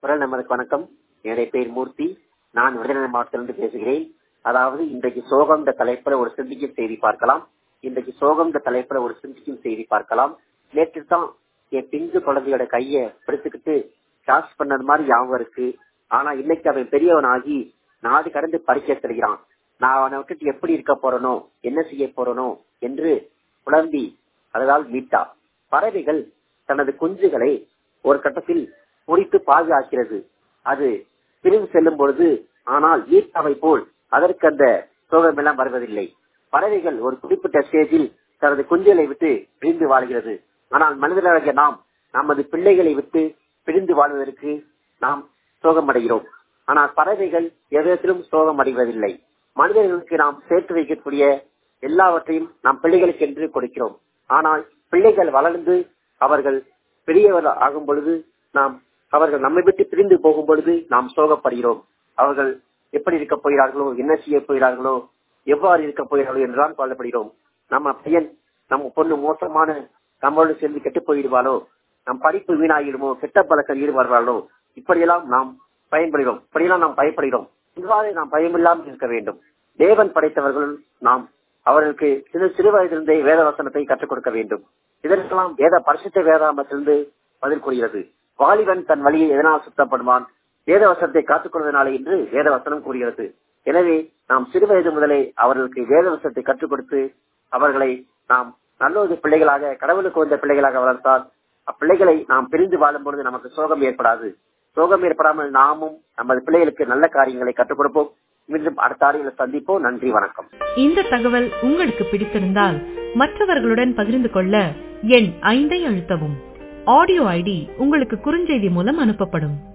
குரல் நமதுக்கு வணக்கம் என்னுடைய பேர் மூர்த்தி நான் விருதுநகர் மாவட்டத்திலிருந்து பேசுகிறேன் அதாவது இன்றைக்கு சோகம் இந்த தலைப்புல ஒரு சிந்திக்கும் செய்தி பார்க்கலாம் இன்றைக்கு சோகம் இந்த தலைப்புல ஒரு சிந்திக்கும் செய்தி பார்க்கலாம் நேற்று தான் என் பிஞ்சு குழந்தையோட கைய பிடித்துக்கிட்டு கிளாஸ் பண்ணது மாதிரி ஞாபகம் இருக்கு ஆனா இன்னைக்கு அவன் பெரியவன் ஆகி நாடு கடந்து பறிக்க தெரிகிறான் நான் அவனை விட்டுட்டு எப்படி இருக்க போறனோ என்ன செய்ய போறனோ என்று குழம்பி அதனால் மீட்டா பறவைகள் தனது குஞ்சுகளை ஒரு கட்டத்தில் முறித்து பாதுகாக்கிறது அது பிரிவு செல்லும் பொழுது ஆனால் ஈர்த்தாவை போல் அதற்கு அந்த சோகம் எல்லாம் வருவதில்லை பறவைகள் ஒரு குறிப்பிட்ட ஸ்டேஜில் தனது குஞ்சுகளை விட்டு பிரிந்து வாழ்கிறது ஆனால் மனிதர்களாகிய நாம் நமது பிள்ளைகளை விட்டு பிரிந்து வாழ்வதற்கு நாம் சோகமடைகிறோம் ஆனால் பறவைகள் எவ்விதத்திலும் சோகம் அடைவதில்லை மனிதர்களுக்கு நாம் சேர்த்து வைக்கக்கூடிய எல்லாவற்றையும் நாம் பிள்ளைகளுக்கு என்று கொடுக்கிறோம் ஆனால் பிள்ளைகள் வளர்ந்து அவர்கள் பெரியவர் ஆகும் பொழுது நாம் அவர்கள் நம்மை விட்டு பிரிந்து போகும் பொழுது நாம் சோகப்படுகிறோம் அவர்கள் எப்படி இருக்க போகிறார்களோ என்ன செய்ய போகிறார்களோ எவ்வாறு இருக்க போகிறார்களோ என்றுதான் கொல்லப்படுகிறோம் நம்ம பையன் நம்ம பொண்ணு மோசமான நம்மளோடு சேர்ந்து கெட்டு போயிடுவாளோ நம் படிப்பு வீணாகிடுமோ கெட்ட பழக்கம் ஈடுபடுவார்களோ இப்படியெல்லாம் நாம் பயன்படுகிறோம் இப்படியெல்லாம் நாம் பயப்படுகிறோம் இவ்வாறு நாம் பயமில்லாமல் இருக்க வேண்டும் தேவன் படைத்தவர்கள் நாம் அவர்களுக்கு சிறு சிறு வயதிலிருந்தே வேத வசனத்தை கற்றுக் கொடுக்க வேண்டும் இதற்கெல்லாம் வேத பரிசுத்த வேதாமத்திலிருந்து பதில் கூறுகிறது வாலிபன் தன் வழியை எதனால் சுத்தப்படுவான் வேத வசனத்தை காத்துக்கொள்வதனாலே என்று வேத வசனம் கூறுகிறது எனவே நாம் சிறு வயது முதலே அவர்களுக்கு வேத வசனத்தை கற்றுக் கொடுத்து அவர்களை நாம் நல்லொரு பிள்ளைகளாக கடவுளுக்கு வந்த பிள்ளைகளாக வளர்த்தால் அப்பிள்ளைகளை நாம் பிரிந்து வாழும் பொழுது நமக்கு சோகம் ஏற்படாது சோகம் ஏற்படாமல் நாமும் நமது பிள்ளைகளுக்கு நல்ல காரியங்களை கற்றுக் கொடுப்போம் மீண்டும் அடுத்த ஆடியில் சந்திப்போம் நன்றி வணக்கம் இந்த தகவல் உங்களுக்கு பிடித்திருந்தால் மற்றவர்களுடன் பகிர்ந்து கொள்ள எண் ஐந்தை அழுத்தவும் ஆடியோ ஐடி உங்களுக்கு குறுஞ்செய்தி மூலம் அனுப்பப்படும்